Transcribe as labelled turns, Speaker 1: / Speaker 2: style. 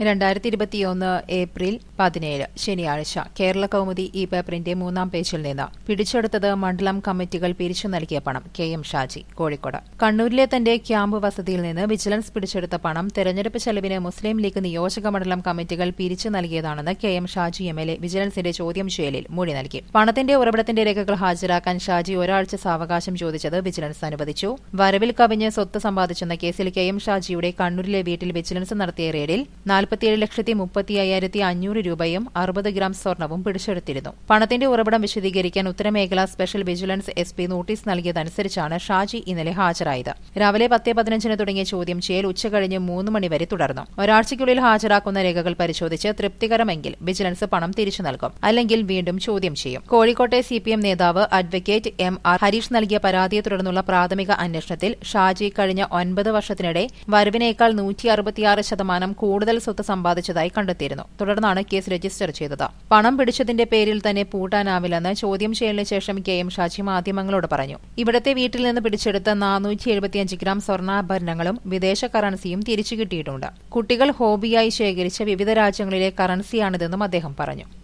Speaker 1: രണ്ടായിരത്തി ഇരുപത്തിയൊന്ന് ഏപ്രിൽ പതിനേഴ് ശനിയാഴ്ച കേരള കൗമുദി ഈ പേപ്പറിന്റെ മൂന്നാം പേജിൽ നിന്ന് പിടിച്ചെടുത്തത് മണ്ഡലം കമ്മിറ്റികൾ പിരിച്ചു നൽകിയ പണം കെ എം ഷാജി കോഴിക്കോട് കണ്ണൂരിലെ തന്റെ ക്യാമ്പ് വസതിയിൽ നിന്ന് വിജിലൻസ് പിടിച്ചെടുത്ത പണം തെരഞ്ഞെടുപ്പ് ചെലവിന് മുസ്ലിം ലീഗ് നിയോജക മണ്ഡലം കമ്മിറ്റികൾ പിരിച്ചു നൽകിയതാണെന്ന് K M Shaji M L A വിജിലൻസിന്റെ ചോദ്യം ചെയ്യലിൽ മൊഴി നൽകി പണത്തിന്റെ ഉറവിടത്തിന്റെ രേഖകൾ ഹാജരാക്കാൻ ഷാജി ഒരാഴ്ച സാവകാശം ചോദിച്ചത് വിജിലൻസ് അനുവദിച്ചു വരവിൽ കവിഞ്ഞ് സ്വത്ത് സമ്പാദിച്ചെന്ന കേസിൽ കെ എം ഷാജിയുടെ കണ്ണൂരിലെ വീട്ടിൽ വിജിലൻസ് നടത്തിയ റെയ്ഡിൽ നാൽപ്പത്തിയേഴ് ലക്ഷത്തി മുപ്പത്തി അയ്യായിരത്തി അഞ്ഞൂറ് രൂപയും അറുപത് ഗ്രാം സ്വർണവും പിടിച്ചെടുത്തിരുന്നു പണത്തിന്റെ ഉറവിടം വിശദീകരിക്കാൻ ഉത്തരമേഖല special vigilance S P notice നൽകിയതനുസരിച്ചാണ് ഷാജി ഇന്നലെ ഹാജരായത് രാവിലെ പത്ത് പതിനഞ്ചിന് തുടങ്ങിയ ചോദ്യം ചെയ്യൽ ഉച്ചകഴിഞ്ഞ് മൂന്ന് മണിവരെ തുടർന്നു ഒരാഴ്ചയ്ക്കുള്ളിൽ ഹാജരാക്കുന്ന രേഖകൾ പരിശോധിച്ച് തൃപ്തികരമെങ്കിൽ വിജിലൻസ് പണം തിരിച്ചു നൽകും അല്ലെങ്കിൽ വീണ്ടും ചോദ്യം ചെയ്യും കോഴിക്കോട്ടെ സി പി എം നേതാവ് അഡ്വക്കേറ്റ് എം ആർ ഹരീഷ് നൽകിയ പരാതിയെ തുടർന്നുള്ള പ്രാഥമിക അന്വേഷണത്തിൽ ഷാജി കഴിഞ്ഞ ഒൻപത് വർഷത്തിനിടെ വരവിനേക്കാൾ നൂറ്റി അറുപത്തിയാറ് ശതമാനം കൂടുതൽ സ്വത്ത് സമ്പാദിച്ചതായി കണ്ടെത്തിയിരുന്നു തുടർന്നാണ് കേസ് രജിസ്റ്റർ ചെയ്തത് പണം പിടിച്ചതിന്റെ പേരിൽ തന്നെ പൂട്ടാനാവില്ലെന്ന് ചോദ്യം ചെയ്യലിന് ശേഷം കെ എം ഷാജി മാധ്യമങ്ങളോട് പറഞ്ഞു ഇവിടത്തെ വീട്ടിൽ നിന്ന് പിടിച്ചെടുത്ത നാനൂറ്റി എഴുപത്തിയഞ്ച് ഗ്രാം സ്വർണ്ണാഭരണങ്ങളും വിദേശ കറൻസിയും തിരിച്ചു കിട്ടിയിട്ടുണ്ട് കുട്ടികൾ ഹോബിയായി ശേഖരിച്ച വിവിധ രാജ്യങ്ങളിലെ കറൻസിയാണിതെന്നും അദ്ദേഹം പറഞ്ഞു